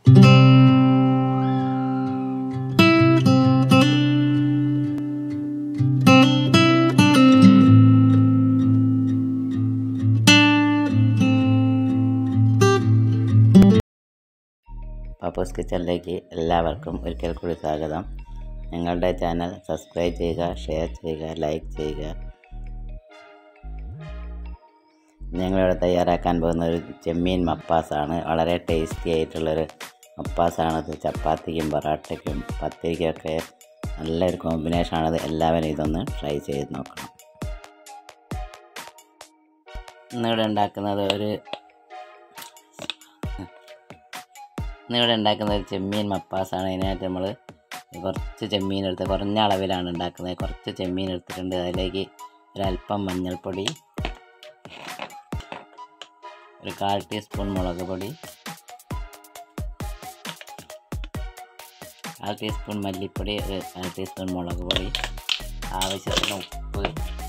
പപ്പോസ് കിച്ചണിലേക്ക് എല്ലാവർക്കും ഒരിക്കൽ കൂടി സ്വാഗതം ഞങ്ങളുടെ ചാനൽ സബ്സ്ക്രൈബ് ചെയ്യുക ഷെയർ ചെയ്യുക ലൈക്ക് ചെയ്യുക ഞങ്ങളിവിടെ തയ്യാറാക്കാൻ പോകുന്ന ഒരു ചെമ്മീൻ മപ്പാസാണ് വളരെ ടേസ്റ്റി ആയിട്ടുള്ളൊരു മപ്പാസാണത് ചപ്പാത്തിക്കും പൊറാട്ടയ്ക്കും പത്തിരിക്കൊക്കെ നല്ലൊരു കോമ്പിനേഷനാണത് എല്ലാവരും ഇതൊന്ന് ട്രൈ ചെയ്ത് നോക്കണം ഇന്നിവിടെ ഉണ്ടാക്കുന്നത് ഒരു ഇന്നിവിടെ ഉണ്ടാക്കുന്നത് ഒരു ചെമ്മീൻ മപ്പാസാണ് അതിനായിട്ട് നമ്മൾ കുറച്ച് ചെമ്മീൻ എടുത്ത് കുറഞ്ഞ അളവിലാണ് ഉണ്ടാക്കുന്നത് കുറച്ച് ചെമ്മീൻ എടുത്തിട്ടുണ്ട് അതിലേക്ക് ഒരല്പം മഞ്ഞൾപ്പൊടി ഒരു കാൽ ടീസ്പൂൺ മുളക് പൊടി കാൽ ടീസ്പൂൺ മല്ലിപ്പൊടി ഒരു കാൽ ടീസ്പൂൺ മുളക് പൊടി ആവശ്യത്തിന് ഉപ്പ്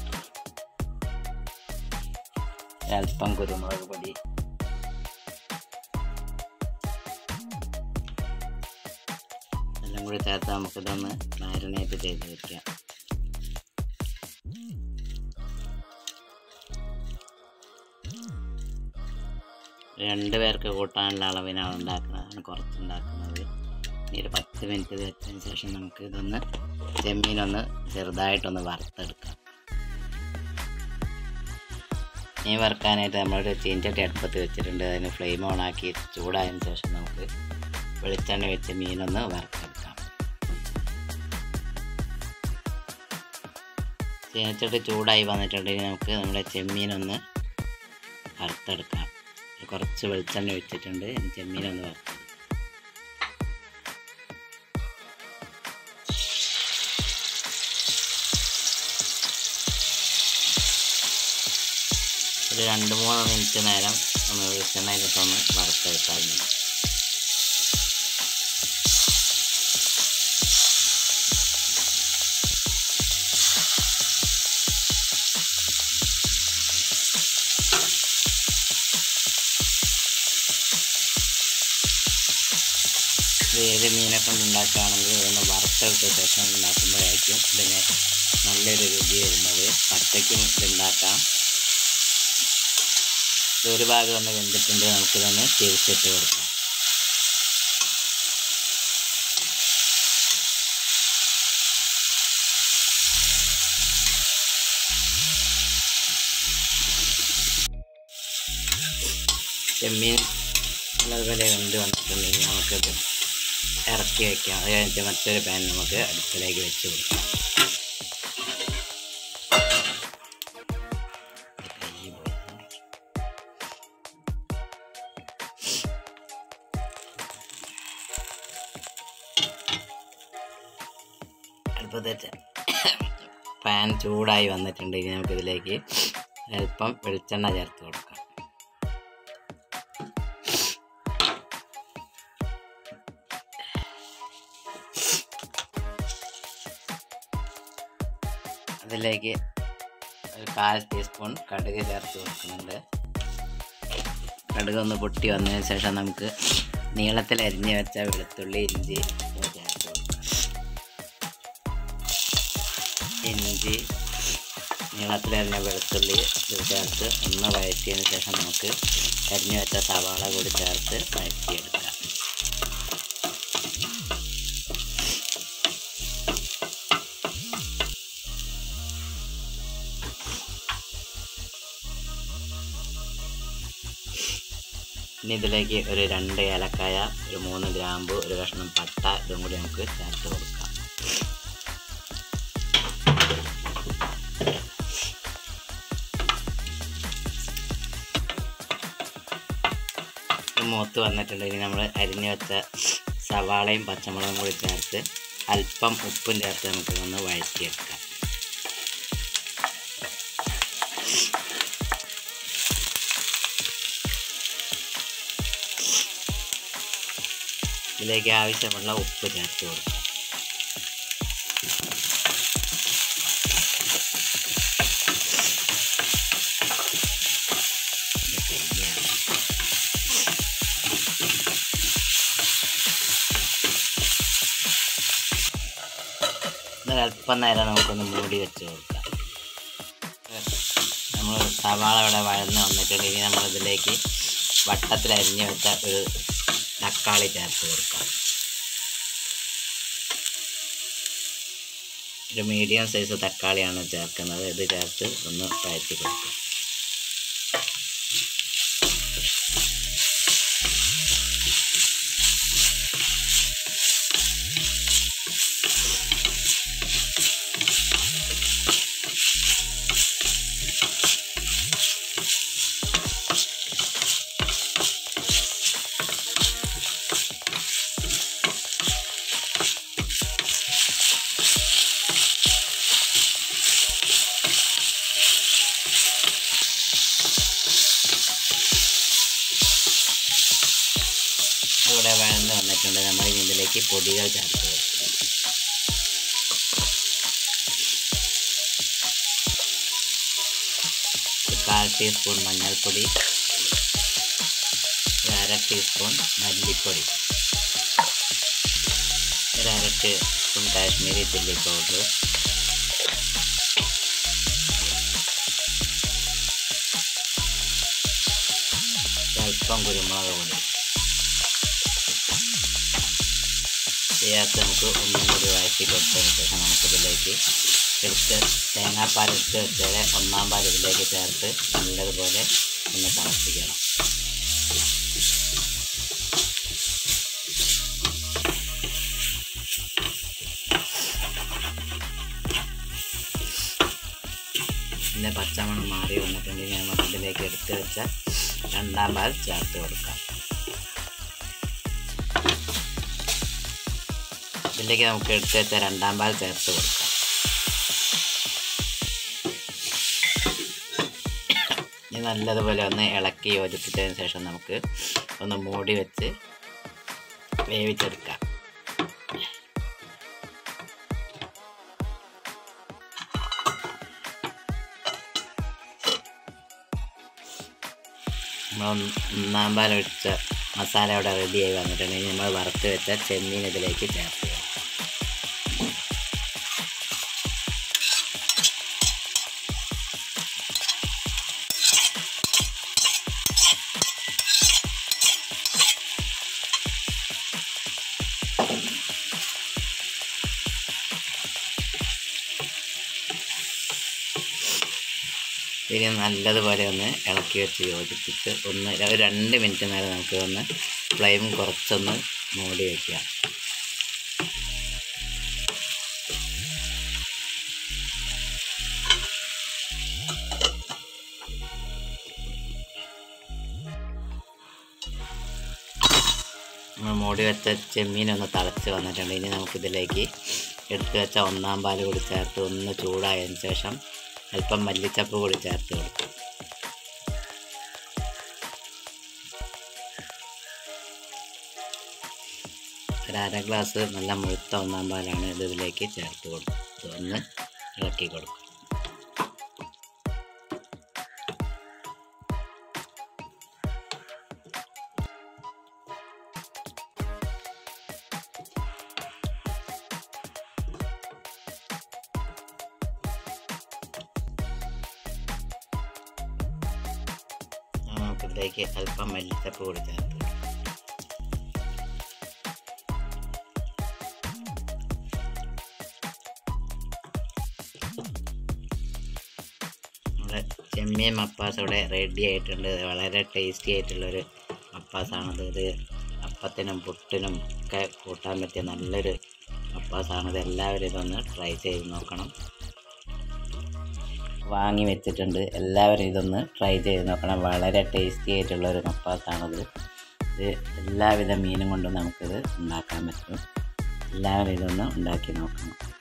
ഒരല്പം കുരുമുളക് പൊടി എല്ലാം കൂടി ചേർത്ത് നമുക്കിതൊന്ന് മാരിനേറ്റ് ചെയ്ത് വെക്കാം രണ്ട് പേർക്ക് കൂട്ടാനുള്ള അളവിനാണ് ഉണ്ടാക്കുന്നത് കുറച്ച് ഉണ്ടാക്കുന്നത് ഇനി ഒരു പത്ത് മിനിറ്റ് ഇത് വെച്ചതിന് ശേഷം നമുക്ക് ഇതൊന്ന് ചെമ്മീനൊന്ന് ചെറുതായിട്ടൊന്ന് വറുത്തെടുക്കാം മീൻ വറുക്കാനായിട്ട് നമ്മളൊരു ചീഞ്ചട്ടി അടുപ്പത്ത് വെച്ചിട്ടുണ്ട് അതിന് ഫ്ലെയിം ഓൺ ആക്കി ചൂടായതിനു ശേഷം നമുക്ക് വെളിച്ചെണ്ണ വെച്ച് മീനൊന്ന് വറുത്തെടുക്കാം ചീനച്ചട്ടി ചൂടായി വന്നിട്ടുണ്ടെങ്കിൽ നമുക്ക് നമ്മുടെ ചെമ്മീനൊന്ന് വറുത്തെടുക്കാം കുറച്ച് വെളിച്ചെണ്ണ വെച്ചിട്ടുണ്ട് ഇനി ചെമ്മീനൊന്ന് വറുത്തെടുക്കാം ഒരു രണ്ട് മൂന്ന് മിനിറ്റ് നേരം ഒന്ന് വെളിച്ചെണ്ണയിലിട്ടൊന്ന് വറുത്തെടുത്താൽ മതി ഇത് ഏത് മീനെ കൊണ്ട് ഉണ്ടാക്കുകയാണെങ്കിൽ ഇതൊന്ന് വറുത്തെടുത്ത ശേഷം ഉണ്ടാക്കുമ്പോഴായിരിക്കും ഇതിന് നല്ലൊരു രുചി വരുന്നത് പച്ചയ്ക്കും ഇതുണ്ടാക്കാം ഇത് ഒരു ഭാഗം ഒന്ന് വെന്തിട്ടുണ്ട് നമുക്കിതൊന്ന് തിരിച്ചിട്ട് കൊടുക്കാം ചെമ്മീൻ നല്ലതുപോലെ വെന്ത് വന്നിട്ടുണ്ടെങ്കിൽ നമുക്കത് ഇറക്കി വയ്ക്കാം അത് കഴിഞ്ഞിട്ട് മറ്റൊരു പാൻ നമുക്ക് അടുപ്പിലേക്ക് വെച്ച് കൊടുക്കാം കയ്യ് പോയി. അടുപ്പത്ത് വെച്ച പാൻ ചൂടായി വന്നിട്ടുണ്ടെങ്കിൽ നമുക്കിതിലേക്ക് അല്പം വെളിച്ചെണ്ണ ചേർത്ത് കൊടുക്കാം അതിലേക്ക് ഒരു കാൽ ടീസ്പൂൺ കടുക് ചേർത്ത് കൊടുക്കുന്നുണ്ട് കടുക് ഒന്ന് പൊട്ടി വന്നതിന് ശേഷം നമുക്ക് നീളത്തിൽ അരിഞ്ഞ് വെച്ച വെളുത്തുള്ളി ഇഞ്ചി ചേർത്ത് കൊടുക്കാം ഇഞ്ചി നീളത്തിലരിഞ്ഞ വെളുത്തുള്ളി ഇത് ചേർത്ത് ഒന്ന് വഴറ്റിയതിന് ശേഷം നമുക്ക് അരിഞ്ഞ് വെച്ച സവാള കൂടി ചേർത്ത് വഴറ്റിയെടുക്കാം ഇനി ഇതിലേക്ക് ഒരു രണ്ട് ഏലക്കായ ഒരു മൂന്ന് ഗ്രാമ്പു ഒരു കഷ്ണം പട്ട ഇതും കൂടി നമുക്ക് ചേർത്ത് കൊടുക്കാം മൂത്ത് വന്നിട്ടുണ്ടെങ്കിൽ നമ്മൾ അരിഞ്ഞു വെച്ച സവാളയും പച്ചമുളകും കൂടി ചേർത്ത് അല്പം ഉപ്പും ചേർത്ത് നമുക്ക് ഒന്ന് വഴറ്റിയെടുക്കാം ഇതിലേക്ക് ആവശ്യമുള്ള ഉപ്പ് ചേർത്ത് കൊടുക്കാം ഒരല്പം നേരം നമുക്കൊന്ന് മൂടി വെച്ച് കൊടുക്കാം നമ്മൾ സവാള ഇവിടെ വഴന്ന് വന്നിട്ടുണ്ട് ഇനി നമ്മളിതിലേക്ക് വട്ടത്തിൽ അരിഞ്ഞ് വെച്ച ഒരു തക്കാളി ചേർത്ത് കൊടുക്കാം ഒരു മീഡിയം സൈസ് തക്കാളിയാണ് ചേർക്കുന്നത് ഇത് ചേർത്ത് ഒന്ന് വഴറ്റി കൊടുക്കുക ഇവിടെ വഴന്ന് വന്നിട്ടുണ്ട് നമ്മൾ ഇനി ഇതിലേക്ക് പൊടികൾ ചേർത്ത് കൊടുക്കും ഒരു കാൽ ടീസ്പൂൺ മഞ്ഞൾപ്പൊടി ഒരു അര ടീസ്പൂൺ മല്ലിപ്പൊടി ഒരു അര ടീസ്പൂൺ കാശ്മീരി ചില്ലി പൗഡർ അല്പം കുരുമുളക് പൊടി ചേർത്ത് നമുക്ക് ഒന്നും കൂടി വഴറ്റി കൊടുത്തതിന് ശേഷം നമുക്കിതിലേക്ക് എടുത്ത് തേങ്ങാപ്പാൽ എടുത്ത് വെച്ചേരെ ഒന്നാം പാൽ ഇതിലേക്ക് ചേർത്ത് നല്ലതുപോലെ ഒന്ന് തിളപ്പിക്കണം ഇതിൻ്റെ പച്ചമണം മാറി വന്നിട്ടുണ്ടെങ്കിൽ നമുക്ക് ഇതിലേക്ക് എടുത്ത് വെച്ച രണ്ടാം പാൽ ചേർത്ത് കൊടുക്കാം ഇതിലേക്ക് നമുക്ക് എടുത്ത് വെച്ച രണ്ടാം പാൽ ചേർത്ത് കൊടുക്കാം ഇനി നല്ലതുപോലെ ഒന്ന് ഇളക്കി യോജിപ്പിച്ചതിന് ശേഷം നമുക്ക് ഒന്ന് മൂടി വെച്ച് വേവിച്ചെടുക്കാം നമ്മൾ ഒന്നാം പാൽ ഒഴിച്ച മസാല ഇവിടെ റെഡിയായി വന്നിട്ടുണ്ടെങ്കിൽ നമ്മൾ വറുത്ത് വെച്ച ചെമ്മീൻ ഇതിലേക്ക് ചേർത്ത് കൊടുക്കാം. ഇനി നല്ലതുപോലെ ഒന്ന് ഇളക്കി വെച്ച് യോജിപ്പിച്ച് ഒന്ന് ഒരു രണ്ട് മിനിറ്റ് നേരം നമുക്ക് ഒന്ന് ഫ്ലെയിം കുറച്ചൊന്ന് മൂടി വയ്ക്കുക നമ്മൾ മൂടി വെച്ച ചെമ്മീൻ ഒന്ന് തിളച്ച് വന്നിട്ടുണ്ട് ഇനി നമുക്കിതിലേക്ക് എടുത്ത് വെച്ച ഒന്നാം പാൽ കൂടി ചേർത്ത് ഒന്ന് ചൂടായതിന് ശേഷം അല്പം മല്ലിച്ചപ്പ് കൂടി ചേർത്ത് കൊടുക്കും ഒരു അര ഗ്ലാസ് നല്ല മുഴുത്ത ഒന്നാം പാലാണ് ഇത് ഇതിലേക്ക് ചേർത്ത് കൊടുക്കും ഒന്ന് ഇളക്കി കൊടുക്കും നമുക്കിതിലേക്ക് അല്പം മല്ലിച്ചപ്പ് കൂടി ചേർത്ത് കൊടുക്കാം. നമ്മുടെ ചെമ്മീൻ മപ്പാസ് ഇവിടെ റെഡി ആയിട്ടുണ്ട് ഇത് വളരെ ടേസ്റ്റി ആയിട്ടുള്ളൊരു മപ്പാസാണിത് ഇത് അപ്പത്തിനും പുട്ടിനും ഒക്കെ കൂട്ടാൻ പറ്റിയ നല്ലൊരു മപ്പാസാണിത് എല്ലാവരും ഇതൊന്ന് ട്രൈ ചെയ്ത് നോക്കണം വാങ്ങി വെച്ചിട്ടുണ്ട് എല്ലാവരും ഇതൊന്ന് ട്രൈ ചെയ്ത് നോക്കണം വളരെ ടേസ്റ്റി ആയിട്ടുള്ളൊരു മപ്പാസാണിത് ഇത് എല്ലാവിധ മീനും കൊണ്ടും നമുക്കിത് ഉണ്ടാക്കാൻ പറ്റും എല്ലാവരും ഇതൊന്ന് ഉണ്ടാക്കി നോക്കണം